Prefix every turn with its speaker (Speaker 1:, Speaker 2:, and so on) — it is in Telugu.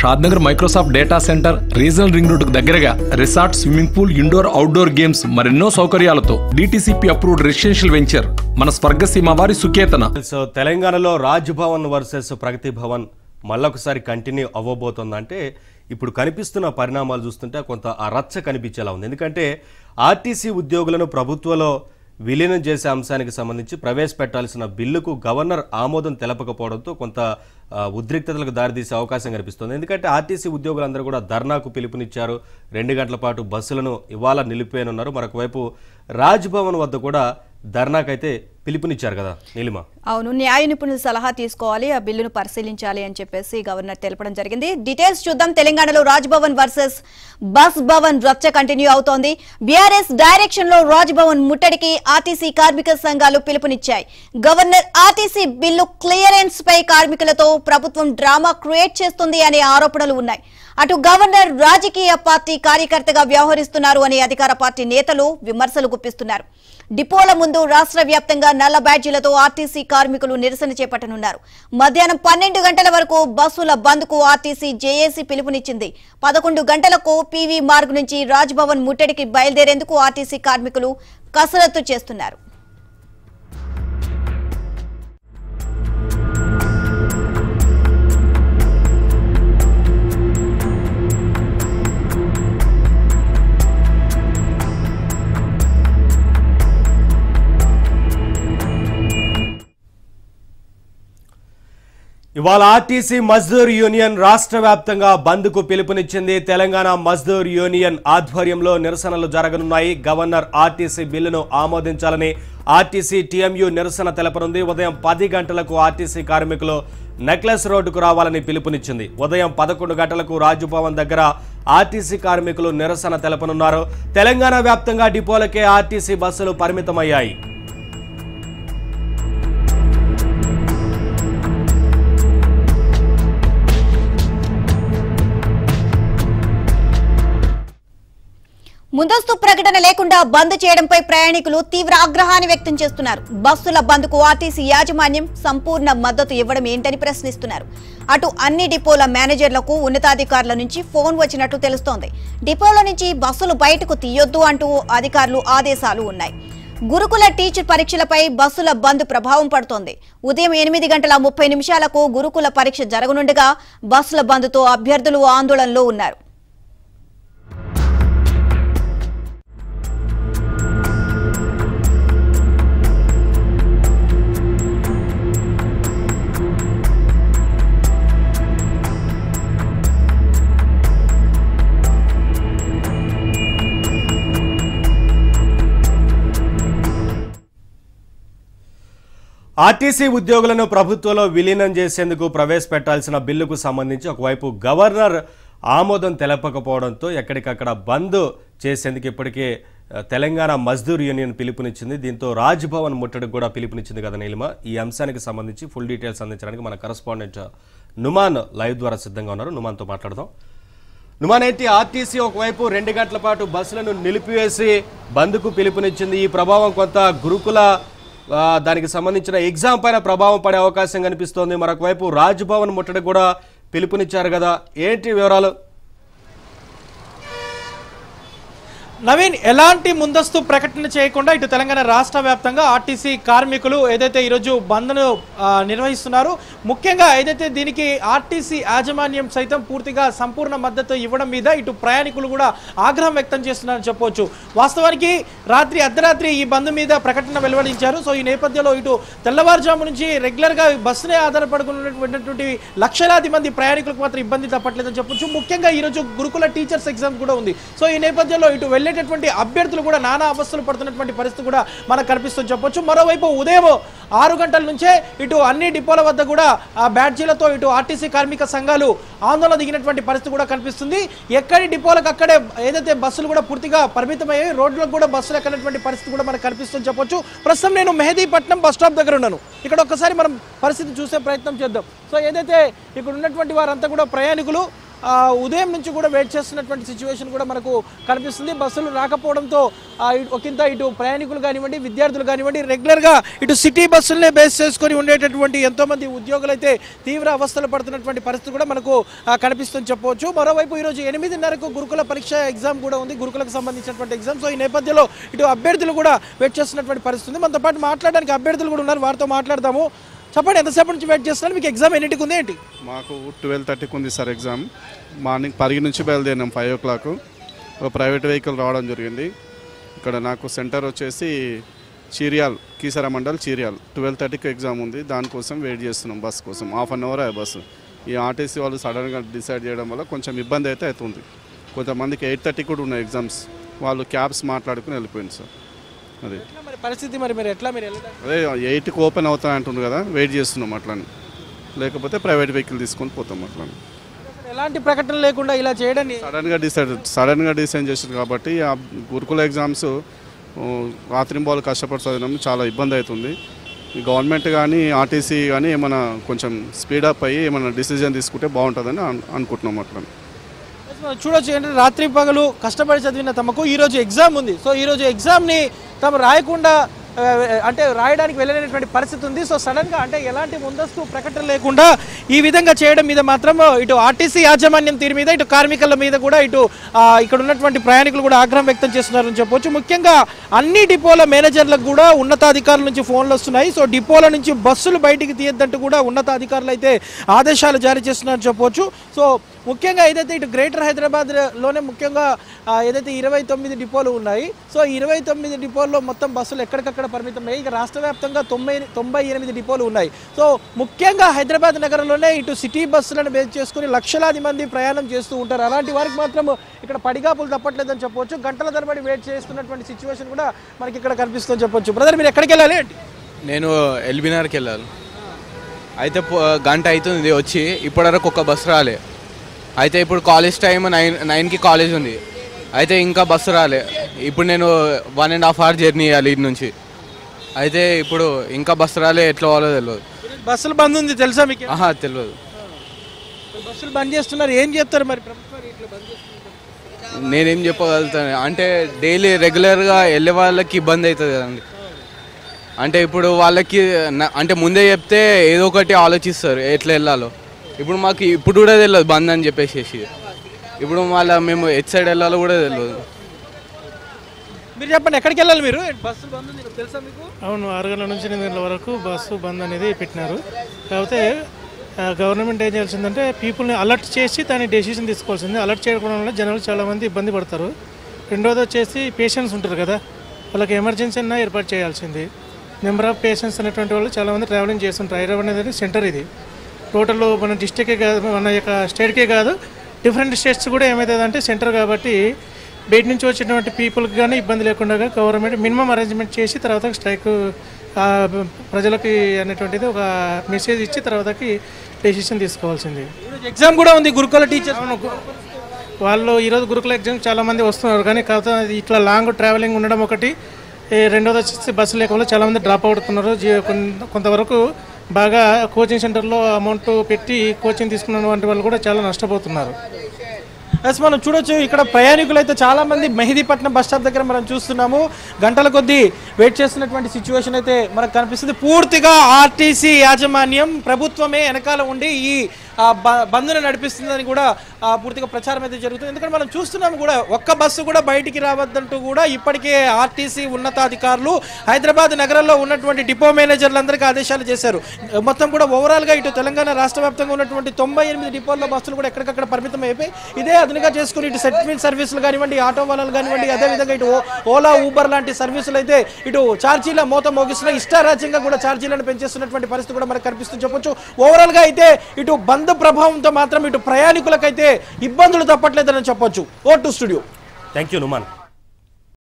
Speaker 1: Shadnagar Microsoft data centre regional ring road దగ్గరగా resort swimming pool indoor outdoor games మరెన్నో సౌకర్యాలతో డిటిసిపి అప్రూవ్డ్ రెసిడెన్షియల్ వెంచర్ మన స్వర్గసీమ వారి సుకేతన
Speaker 2: సో తెలంగాణలో రాజ్ భవన్ వర్సెస్ ప్రగతి భవన్ మళ్ళొకసారి కంటిన్యూ అవ్వబోతోందంటే ఇప్పుడు కనిపిస్తున్న పరిణామాలు చూస్తుంటే కొంత ఆ రచ్చ కనిపించేలా ఉంది ఎందుకంటే ఆర్టీసీ ఉద్యోగులను ప్రభుత్వంలో విలీనం చేసే అంశానికి సంబంధించి ప్రవేశపెట్టాల్సిన బిల్లుకు గవర్నర్ ఆమోదం తెలపకపోవడంతో కొంత ఆ, ఉద్రిక్తతలకు దారితీసే అవకాశం కనిపిస్తుంది ఎందుకంటే ఆర్టీసీ ఉద్యోగులందరూ కూడా ధర్నాకు పిలుపునిచ్చారు రెండు గంటల పాటు బస్సులను ఇవాళ నిలిపేయనున్నారు మరొక వైపు రాజ్ భవన్ వద్ద కూడా ధర్నాకైతే పిలుపునిచ్చారు కదా నీలిమ
Speaker 3: అవును న్యాయ నిపుణుల సలహా తీసుకోవాలి ఆ బిల్లును పరిశీలించాలి అని చెప్పేసి గవర్నర్ తెలపడం జరిగింది డీటెయిల్స్ చూద్దాం తెలంగాణలో రాజ్ భవన్ వర్సెస్ బస్ భవన్ రచ్చ కంటిన్యూ అవుతోంది బీఆర్ఎస్ డైరెక్షన్ లో రాజ్ భవన్ ముట్టడికి ఆర్టీసీ కార్మిక సంఘాలు పిలుపునిచ్చాయి గవర్నర్ ఆర్టీసీ బిల్లు క్లియరెన్స్ పై కార్మికులతో ప్రభుత్వం డ్రామా క్రియేట్ చేస్తుంది అనే ఆరోపణలు ఉన్నాయి అటు గవర్నర్ రాజకీయ పార్టీ కార్యకర్తగా వ్యవహరిస్తున్నారు అని అధికార పార్టీ నేతలు విమర్శలు గుప్పిస్తున్నారు డిపోల ముందు రాష్ట్ర వ్యాప్తంగా నల్ల బ్యాడ్జీలతో ఆర్టీసీ కార్మికులు నిరసన చేపట్టనున్నారు మధ్యాహ్నం పన్నెండు గంటల వరకు బస్సుల బంద్కు ఆర్టీసీ జేఏసీ పిలుపునిచ్చింది పదకొండు గంటలకు పీవీ మార్గ్ నుంచి రాజ్ భవన్ ముట్టడికి బయలుదేరేందుకు ఆర్టీసీ కార్మికులు కసరత్తు చేస్తున్నారు
Speaker 2: ఇవాళ ఆర్టీసీ మజ్దూర్ యూనియన్ రాష్ట్ర వ్యాప్తంగా బంద్కు పిలుపునిచ్చింది తెలంగాణ మజ్దూర్ యూనియన్ ఆధ్వర్యంలో నిరసనలు జరగనున్నాయి గవర్నర్ ఆర్టీసీ బిల్లును ఆమోదించాలని ఆర్టీసీ టీఎంయూ నిరసన తెలపనుంది ఉదయం పది గంటలకు ఆర్టీసీ కార్మికులు నెక్లెస్ రోడ్డుకు రావాలని పిలుపునిచ్చింది ఉదయం పదకొండు గంటలకు రాజభవన్ దగ్గర ఆర్టీసీ కార్మికులు నిరసన తెలపనున్నారు తెలంగాణ వ్యాప్తంగా డిపోలకే ఆర్టీసీ బస్సులు పరిమితమయ్యాయి
Speaker 3: ముందస్తు ప్రకటన లేకుండా బంద్ చేయడంపై ప్రయాణికులు తీవ్ర ఆగ్రహాన్ని వ్యక్తం చేస్తున్నారు బస్సుల బంద్కు ఆర్టీసీ యాజమాన్యం సంపూర్ణ మద్దతు ఇవ్వడం ఏంటని ప్రశ్నిస్తున్నారు అటు అన్ని డిపోల మేనేజర్లకు ఉన్నతాధికారుల నుంచి ఫోన్ వచ్చినట్టు తెలుస్తోంది డిపోల నుంచి బస్సులు బయటకు తీయొద్దు అంటూ అధికారులు ఆదేశాలు ఉన్నాయి గురుకుల టీచర్ పరీక్షలపై బస్సుల బంద్ ప్రభావం పడుతోంది ఉదయం ఎనిమిది గంటల ముప్పై నిమిషాలకు గురుకుల పరీక్ష జరగనుండగా బస్సుల బంద్తో అభ్యర్థులు ఆందోళనలో ఉన్నారు
Speaker 2: ఆర్టీసీ ఉద్యోగులను ప్రభుత్వంలో విలీనం చేసేందుకు ప్రవేశపెట్టాల్సిన బిల్లుకు సంబంధించి ఒకవైపు గవర్నర్ ఆమోదం తెలపకపోవడంతో ఎక్కడికక్కడ బంద్ చేసేందుకు ఇప్పటికే ఆ, తెలంగాణ మజ్దూర్ యూనియన్ పిలుపునిచ్చింది దీంతో రాజ్ భవన్ ముట్టడికి కూడా పిలుపునిచ్చింది కదా నీలిమ ఈ అంశానికి సంబంధించి ఫుల్ డీటెయిల్స్ అందించడానికి మన కరస్పాండెంట్ నుమాన్ లైవ్ ద్వారా సిద్ధంగా ఉన్నారు నుమాన్తో మాట్లాడదాం నుమానేటి ఆర్టీసీ ఒకవైపు రెండు గంటల పాటు బస్సులను నిలిపివేసి బంద్కు పిలుపునిచ్చింది ఈ ప్రభావం కొంత గురుకుల ఆ, దానికి సంబంధించిన ఎగ్జామ్ పైన ప్రభావం పడే అవకాశం కనిపిస్తోంది మరొక వైపు రాజ్ భవన్ ముట్టడి కూడా పిలుపునిచ్చారు కదా ఏంటి వివరాలు
Speaker 4: నవీన్ ఎలాంటి ముందస్తు ప్రకటన చేయకుండా ఇటు తెలంగాణ రాష్ట్ర వ్యాప్తంగా ఆర్టీసీ కార్మికులు ఏదైతే ఈరోజు బంద్ను ఆ, నిర్వహిస్తున్నారు ముఖ్యంగా ఏదైతే దీనికి ఆర్టీసీ యాజమాన్యం సైతం పూర్తిగా సంపూర్ణ మద్దతు ఇవ్వడం మీద ఇటు ప్రయాణికులు కూడా ఆగ్రహం వ్యక్తం చేస్తున్నారని చెప్పొచ్చు వాస్తవానికి రాత్రి అర్ధరాత్రి ఈ బంద్ మీద ప్రకటన వెలువడించారు సో ఈ నేపథ్యంలో ఇటు తెల్లవారుజాము నుంచి రెగ్యులర్గా బస్సునే ఆధారపడుకున్నటువంటి లక్షలాది మంది ప్రయాణికులకు మాత్రం ఇబ్బంది తప్పట్లేదని చెప్పొచ్చు ముఖ్యంగా ఈరోజు గురుకుల టీచర్స్ ఎగ్జామ్ కూడా ఉంది సో ఈ నేపథ్యంలో ఇటు వెళ్ళేటటువంటి అభ్యర్థులు కూడా నానా అవస్థలు పడుతున్నటువంటి పరిస్థితి కూడా మనకు కనిపిస్తుంది చెప్పొచ్చు మరోవైపు ఉదయం ఆరు గంటల నుంచే ఇటు అన్ని డిపోల వద్ద కూడా ఆ బ్యాడ్జీలతో ఇటు ఆర్టీసీ కార్మిక సంఘాలు ఆందోళన దిగినటువంటి పరిస్థితి కూడా కనిపిస్తుంది ఎక్కడి డిపోలకు అక్కడే ఏదైతే బస్సులు కూడా పూర్తిగా పరిమితమయ్యాయి రోడ్లకు కూడా బస్సులు ఎక్కనటువంటి పరిస్థితి కూడా మనకు కనిపిస్తుంది చెప్పొచ్చు ప్రస్తుతం నేను మెహదీపట్నం బస్ స్టాప్ దగ్గర ఉన్నాను ఇక్కడ ఒక్కసారి మనం పరిస్థితి చూసే ప్రయత్నం చేద్దాం సో ఏదైతే ఇక్కడ ఉన్నటువంటి వారంతా కూడా ప్రయాణికులు ఆ, ఉదయం నుంచి కూడా వెయిట్ చేస్తున్నటువంటి సిచ్యువేషన్ కూడా మనకు కనిపిస్తుంది బస్సులు రాకపోవడంతో ఆ, ఇటు- ఒకంత ఇటు ప్రయాణికులు కానివ్వండి విద్యార్థులు కానివ్వండి రెగ్యులర్గా ఇటు సిటీ బస్సులనే బేస్ చేసుకొని ఉండేటటువంటి ఎంతోమంది ఉద్యోగులు అయితే తీవ్ర అవస్థలు పడుతున్నటువంటి పరిస్థితి కూడా మనకు ఆ, కనిపిస్తుంది చెప్పవచ్చు మరోవైపు ఈరోజు ఎనిమిదిన్నరకు గురుకుల పరీక్ష ఎగ్జామ్ కూడా ఉంది గురుకులకు సంబంధించినటువంటి ఎగ్జామ్ సో ఈ నేపథ్యంలో ఇటు అభ్యర్థులు కూడా వెయిట్ చేస్తున్నటువంటి పరిస్థితి ఉంది మనతో పాటు మాట్లాడడానికి అభ్యర్థులు కూడా ఉన్నారు వారితో మాట్లాడదాము చెప్పండి ఎంతసేపు నుంచి వెయిట్ చేస్తున్నారు మీకు ఎగ్జామ్ ఎన్నింటికి ఉంది ఏంటి
Speaker 5: మాకు ట్వెల్వ్ థర్టీకి ఉంది సార్ ఎగ్జామ్ మార్నింగ్ పరిగి నుంచి బయలుదేరినాం ఫైవ్ ఓ క్లాక్ ఒక ప్రైవేట్ వెహికల్ రావడం జరిగింది ఇక్కడ నాకు సెంటర్ వచ్చేసి చీరియాల్ కీసర మండల్ చీరియాల్ ట్వెల్వ్ థర్టీకి ఎగ్జామ్ ఉంది దానికోసం వెయిట్ చేస్తున్నాం బస్ కోసం హాఫ్ అన్ అవర్ ఆ బస్సు ఈ ఆర్టీసీ వాళ్ళు సడన్గా డిసైడ్ చేయడం వల్ల కొంచెం ఇబ్బంది అయితే అవుతుంది కొంతమందికి ఎయిట్ థర్టీ కూడా ఉన్నాయి ఎగ్జామ్స్ వాళ్ళు క్యాబ్స్ మాట్లాడుకుని వెళ్ళిపోయింది సార్ అది
Speaker 4: ఎట్లా మరి పరిస్థితి మరి మీరు ఎట్లా మీరు వెళ్ళడానికి
Speaker 5: అదే ఎయిట్కి ఓపెన్ అవుతాయి అంటుండ్రు కదా వెయిట్ చేస్తున్నాం అట్లని లేకపోతే ప్రైవేట్ వెహికల్ తీసుకొని పోతాం అట్లని
Speaker 4: అసలు ఎలాంటి ప్రకటన లేకుండా ఇలా చేయడాన్ని
Speaker 5: సడన్గా డిసైడ్ సడన్గా డిసైడ్ చేసింది కాబట్టి ఆ గురుకుల ఎగ్జామ్స్ రాత్రింబాలు కష్టపడి చదవడం చాలా ఇబ్బంది అవుతుంది ఈ గవర్నమెంట్ కానీ ఆర్టీసీ కానీ ఏమైనా కొంచెం స్పీడప్ అయ్యి ఏమైనా డిసిజన్ తీసుకుంటే బాగుంటుందని అను- అనుకుంటున్నాం అట్లా
Speaker 4: మనం చూడొచ్చు ఏంటంటే రాత్రి పగలు కష్టపడి చదివిన తమకు ఈ రోజు ఎగ్జామ్ ఉంది సో ఈ రోజు ఎగ్జామ్ని తాము రాయకుండా ఆ, అంటే రాయడానికి వెళ్ళలేనటువంటి పరిస్థితి ఉంది సో సడన్గా అంటే ఎలాంటి ముందస్తు ప్రకటన లేకుండా ఈ విధంగా చేయడం మీద మాత్రం ఇటు ఆర్టీసీ యాజమాన్యం తీరు మీద ఇటు కార్మికుల మీద కూడా ఇటు ఆ, ఇక్కడ ఉన్నటువంటి ప్రయాణికులు కూడా ఆగ్రహం వ్యక్తం చేస్తున్నారని చెప్పొచ్చు ముఖ్యంగా అన్ని డిపోల మేనేజర్లకు కూడా ఉన్నతాధికారుల నుంచి ఫోన్లు వస్తున్నాయి సో డిపోల నుంచి బస్సులు బయటికి తీయద్దంటూ కూడా ఉన్నతాధికారులు అయితే ఆదేశాలు జారీ చేస్తున్నారని చెప్పొచ్చు సో ముఖ్యంగా ఏదైతే ఇటు గ్రేటర్ హైదరాబాద్ లోనే ముఖ్యంగా ఆ, ఏదైతే ఇరవై తొమ్మిది డిపోలు ఉన్నాయి సో ఇరవై తొమ్మిది డిపోల్లో మొత్తం బస్సులు ఎక్కడికక్కడ పరిమితమయ్యాయి ఇక రాష్ట్ర వ్యాప్తంగా తొంభై తొంభై ఎనిమిది డిపోలు ఉన్నాయి సో ముఖ్యంగా హైదరాబాద్ నగరంలోనే ఇటు సిటీ బస్సులను బేస్ చేసుకుని లక్షలాది మంది ప్రయాణం చేస్తూ ఉంటారు అలాంటి వారికి మాత్రం ఇక్కడ పడిగాపులు తప్పట్లేదని చెప్పొచ్చు గంటల తరబడి వెయిట్ చేస్తున్నటువంటి సిచ్యువేషన్ కూడా మనకి ఇక్కడ కనిపిస్తుందని చెప్పొచ్చు బ్రదర్ మీరు ఎక్కడికి వెళ్ళాలి ఏంటి
Speaker 6: నేను ఎల్బినార్కి వెళ్ళాలి అయితే పో- గంట అవుతుంది వచ్చి ఇప్పటివరకు ఒక బస్సు రాలే అయితే ఇప్పుడు కాలేజ్ టైం నైన్ నైన్కి కాలేజ్ ఉంది అయితే ఇంకా బస్సు రాలే ఇప్పుడు నేను one and half hour journey చేయాలి ఇటు నుంచి అయితే ఇప్పుడు ఇంకా బస్సు రాలే ఎట్లా వాళ్ళో తెలియదు
Speaker 4: బస్సులు బంద్ ఉంది తెలుసా మీకు
Speaker 6: ఆహా తెలియదు
Speaker 4: బస్సులు బంద్ చేస్తున్నారు ఏం చేస్తారు మరి ప్రభుత్వాలు ఇట్లా బంద్ చేస్తున్నారు
Speaker 6: నేనేం చెప్పగలుగుతాను అంటే డైలీ రెగ్యులర్గా వెళ్ళే వాళ్ళకి ఇబ్బంది అవుతుంది కదండి అంటే ఇప్పుడు వాళ్ళకి న- అంటే ముందే చెప్తే ఏదో ఒకటి ఆలోచిస్తారు ఎట్లా వెళ్ళాలో ఇప్పుడు మాకు ఇప్పుడు కూడా తెలియదు బంద్ అని చెప్పేసి ఇప్పుడు మళ్ళీ మేము ఎట్ సైడ్ వెళ్ళాలో కూడా తెలియదు
Speaker 4: మీరు చెప్పండి ఎక్కడికి వెళ్ళాలి మీరు బస్సులు బంద్ ఉంది తెలుసా మీకు
Speaker 7: అవును ఆరు గంటల నుంచి ఎనిమిది గంటల వరకు బస్సు బంద్ అనేది పెట్టినారు కాకపోతే ఆ, గవర్నమెంట్ ఏం చేయాల్సిందంటే పీపుల్ని అలర్ట్ చేసి దాని డెసిషన్ తీసుకోవాల్సింది అలర్ట్ చేయడం వల్ల జనాలు చాలామంది ఇబ్బంది పడతారు రెండోది వచ్చేసి పేషెంట్స్ ఉంటారు కదా వాళ్ళకి ఎమర్జెన్సీ అన్నా ఏర్పాటు చేయాల్సింది నెంబర్ ఆఫ్ పేషెంట్స్ అనేటువంటి వాళ్ళు చాలామంది ట్రావెలింగ్ చేస్తుంటారు హైదరాబాద్ అనేది సెంటర్ ఇది టోటల్ మన డిస్టిక్కే కాదు మన యొక్క స్టేట్కే కాదు డిఫరెంట్ స్టేట్స్ కూడా ఏమవుతుందంటే సెంటర్ కాబట్టి బయట నుంచి వచ్చినటువంటి పీపుల్కి కానీ ఇబ్బంది లేకుండా గవర్నమెంట్ మినిమం అరేంజ్మెంట్ చేసి తర్వాత స్ట్రైక్ ఆ, ప్రజలకి అనేటువంటిది ఒక మెసేజ్ ఇచ్చి తర్వాతకి డెసిషన్ తీసుకోవాల్సింది
Speaker 4: ఈరోజు ఎగ్జామ్ కూడా ఉంది గురుకుల టీచర్
Speaker 7: వాళ్ళు ఈరోజు గురుకుల ఎగ్జామ్ చాలా మంది వస్తున్నారు కానీ కాకపోతే అది ఇట్లా లాంగ్ ట్రావెలింగ్ ఉండడం ఒకటి ఈ రెండోది వచ్చేసి బస్సు లేకుండా చాలా మంది డ్రాప్ అవుతున్నారు జీ- కొన్- కొంతవరకు బాగా కోచింగ్ సెంటర్లో అమౌంట్ పెట్టి కోచింగ్ తీసుకున్న వంటి వాళ్ళు కూడా చాలా నష్టపోతున్నారు
Speaker 4: ఎస్ మనం చూడొచ్చు ఇక్కడ ప్రయాణికులు అయితే చాలా మంది మెహదీపట్నం బస్ స్టాప్ దగ్గర మనం చూస్తున్నాము గంటల కొద్దీ వెయిట్ చేస్తున్నటువంటి సిచ్యువేషన్ అయితే మనకు కనిపిస్తుంది పూర్తిగా ఆర్టీసీ యాజమాన్యం ప్రభుత్వమే వెనకాల ఉండి ఈ ఆ, బ- బంద్ను నడిపిస్తుందని కూడా ఆ, పూర్తిగా ప్రచారం అయితే జరుగుతుంది ఎందుకంటే మనం చూస్తున్నాము కూడా ఒక్క బస్సు కూడా బయటికి రావద్దంటూ కూడా ఇప్పటికే ఆర్టీసీ ఉన్నతాధికారులు హైదరాబాద్ నగరంలో ఉన్నటువంటి డిపో మేనేజర్లందరికీ ఆదేశాలు చేశారు మొత్తం కూడా ఓవరాల్గా ఇటు తెలంగాణ రాష్ట్ర వ్యాప్తంగా ఉన్నటువంటి తొంభై ఎనిమిది డిపోల్లో బస్సులు కూడా ఎక్కడికక్కడ పరిమితం అయిపోయి ఇదే అదునుగా చేసుకుని ఇటు సెటిల్మెంట్ సర్వీసులు కానివ్వండి ఆటో వాళ్ళలు కానివ్వండి అదేవిధంగా ఇటు ఓ- ఓలా ఊబర్ లాంటి సర్వీసులు అయితే ఇటు ఛార్జీల మోత మోగిస్తున్న ఇష్టారాజ్యంగా కూడా ఛార్జీలను పెంచేస్తున్నటువంటి పరిస్థితి కూడా మనకు కనిపిస్తుంది చెప్పొచ్చు ఓవరాల్గా అయితే ఇటు బంద్ ప్రభావంతో మాత్రం ఇటు ప్రయాణికులకైతే ఇబ్బందులు తప్పట్లేదని చెప్పొచ్చు oh to studio
Speaker 2: thank you Numan